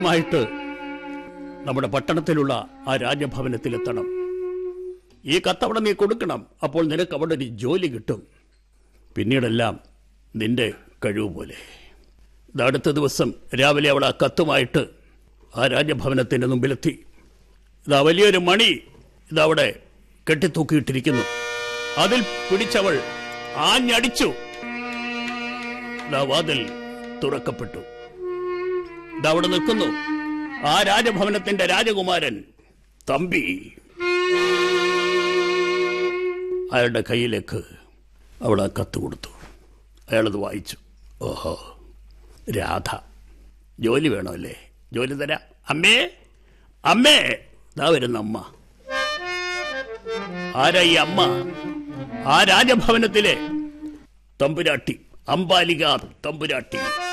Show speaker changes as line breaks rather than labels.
മായിട്ട് നമ്മുടെ പട്ടണത്തിലുള്ള ആ രാജഭവനത്തിലെത്തണം ഈ കത്തവിടെ നീ കൊടുക്കണം അപ്പോൾ നിനക്ക് അവിടെ ഒരു ജോലി കിട്ടും പിന്നീടെല്ലാം നിന്റെ കഴിവ് പോലെ ഇത് അടുത്ത ദിവസം രാവിലെ അവൾ ആ കത്തുമായിട്ട് ആ രാജഭവനത്തിന്റെ മുമ്പിലെത്തി ഇതാ വലിയൊരു മണി ഇതവിടെ കെട്ടിത്തൂക്കിയിട്ടിരിക്കുന്നു അതിൽ പിടിച്ചവൾ ആഞ്ഞടിച്ചു ഇതാ വാതിൽ തുറക്കപ്പെട്ടു ഇതവിടെ നിൽക്കുന്നു ആ രാജഭവനത്തിന്റെ രാജകുമാരൻ തമ്പി അയാളുടെ കയ്യിലേക്ക് അവൾ ആ കത്ത് കൊടുത്തു അയാളത് വായിച്ചു ഓഹോ രാധ ജോലി വേണമല്ലേ ജോലി തരാം അമ്മേ അമ്മേ ഇതാ വരുന്ന അമ്മ ആരാ ഈ അമ്മ ആ രാജഭവനത്തിലെ തമ്പുരാട്ടി അംബാലിക തമ്പുരാട്ടി